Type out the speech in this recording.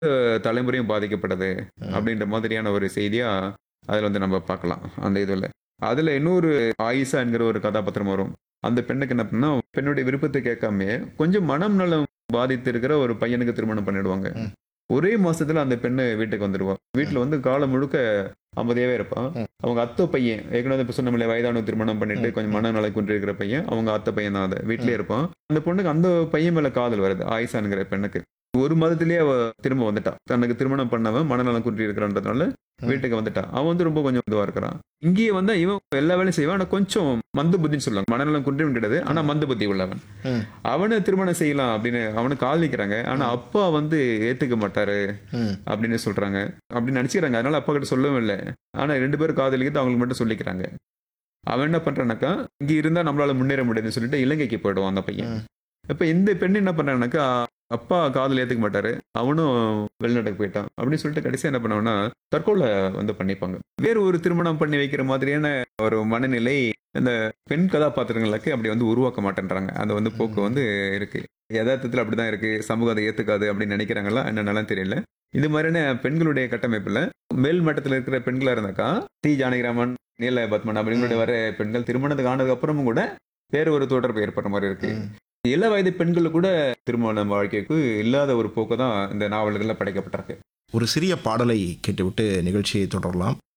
தலைமுறையும் பாதிக்கப்பட்டது அப்படின்ற மாதிரியான ஒரு செய்தியா அதுல வந்து நம்ம பார்க்கலாம் அந்த இதுல அதுல இன்னொரு ஆயிஷா என்கிற ஒரு கதாபாத்திரம் வரும் அந்த பெண்ணுக்கு என்ன பண்ணா பெண்ணுடைய விருப்பத்தை கேட்காம கொஞ்சம் மனம் நலம் பாதித்து இருக்கிற ஒரு பையனுக்கு திருமணம் பண்ணிடுவாங்க ம். ஒரே மாசத்துல அந்த பெண்ணு வீட்டுக்கு வந்துருவா வீட்டுல வந்து காலம் முழுக்க அமைதியாவே இருப்பான் ம். அவங்க அத்தை பையன் ஏற்கனவே இப்ப சொன்னோம்ல வயதான திருமணம் பண்ணிட்டு ம். கொஞ்சம் மனநல குன்றி இருக்கிற பையன் அவங்க அத்தை பையன் தான் அது வீட்லயே இருப்பான் அந்த பொண்ணுக்கு அந்த பையன் மேல காதல் வருது ஆயிஷாங்கிற பெண்ணுக்கு ஒரு மாதத்திலேயே அவ திரும்ப வந்துட்டா தனக்கு திருமணம் பண்ணவன் மனநலம் குன்றி இருக்கிறன்றதுனால வீட்டுக்கு வந்துட்டா அவன் வந்து ரொம்ப கொஞ்சம் இதுவா இருக்கிறான் இங்கேயே வந்து இவன் எல்லா வேலையும் செய்வான் ஆனா கொஞ்சம் மந்த புத்தின்னு சொல்லுவாங்க மனநலம் குன்றியும் கிடையாது ஆனா மந்த புத்தி உள்ளவன் ம். அவனை திருமணம் செய்யலாம் அப்படின்னு அவனுக்கு காதலிக்கிறாங்க ஆனா அப்பா வந்து ஏத்துக்க மாட்டாரு ம். அப்படின்னு சொல்றாங்க அப்படின்னு நினைச்சுக்கிறாங்க அதனால அப்பா கிட்ட சொல்லவும் இல்லை ஆனா ரெண்டு பேரும் காதலிக்கிறது அவங்களுக்கு மட்டும் சொல்லிக்கிறாங்க அவன் என்ன பண்றானாக்கா இங்க இருந்தா நம்மளால முன்னேற முடியாதுன்னு சொல்லிட்டு இலங்கைக்கு போயிடுவான் அந்த பையன் ம். இப்ப இந்த பெண் என்ன பண்றானாக்கா அப்பா காதல் ஏத்துக்க மாட்டாரு அவனும் வெளிநாட்டுக்கு போயிட்டான் அப்படின்னு சொல்லிட்டு கடைசியா என்ன பண்ணுவான்னா தற்கொலை வந்து பண்ணிப்பாங்க வேறு ஒரு திருமணம் பண்ணி வைக்கிற மாதிரியான ஒரு மனநிலை இந்த பெண் கதாபாத்திரங்களுக்கு அப்படி வந்து உருவாக்க மாட்டேன்றாங்க அந்த வந்து போக்கு வந்து இருக்கு யதார்த்தத்தில் அப்படிதான் இருக்கு சமூகம் அதை ஏத்துக்காது அப்படின்னு நினைக்கிறாங்களா என்னென்னலாம் தெரியல இது மாதிரியான பெண்களுடைய கட்டமைப்புல மேல் மட்டத்தில் இருக்கிற பெண்களா இருந்தாக்கா டி ஜானகிராமன் நீல பத்மன் அப்படிங்களுடைய வர பெண்கள் திருமணத்துக்கு ஆனதுக்கு அப்புறமும் கூட வேற ஒரு தொடர்பு ஏற்படுற மாதிரி இருக்கு ம். இள வயது பெண்கள் கூட திருமண வாழ்க்கைக்கு இல்லாத ஒரு போக்கு தான் இந்த நாவல்கள்ல படைக்கப்பட்டிருக்கு ஒரு சிறிய பாடலை கேட்டுவிட்டு நிகழ்ச்சியை தொடரலாம்